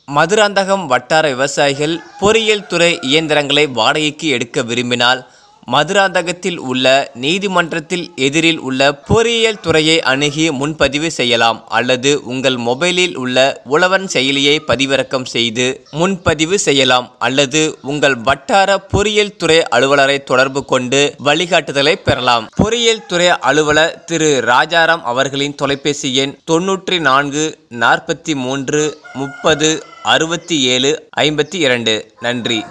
மதுராந்தகம் வட்டார விவசாயிகள் பொறியியல் துறை இயந்திரங்களை வாடகைக்கு எடுக்க விரும்பினால் மதுராந்தகத்தில் உள்ள நீதிமன்றத்தில் எதிரில் உள்ள பொறியியல் துறையை அணுகி முன்பதிவு செய்யலாம் அல்லது உங்கள் மொபைலில் உள்ள உழவன் செயலியை பதிவிறக்கம் செய்து முன்பதிவு செய்யலாம் அல்லது உங்கள் வட்டார பொறியியல் துறை அலுவலரை தொடர்பு கொண்டு வழிகாட்டுதலை பெறலாம் பொறியியல் துறை அலுவலர் திரு ராஜாராம் அவர்களின் தொலைபேசி எண் தொன்னூற்றி நான்கு நாற்பத்தி மூன்று முப்பது அறுபத்தி ஏழு ஐம்பத்தி இரண்டு நன்றி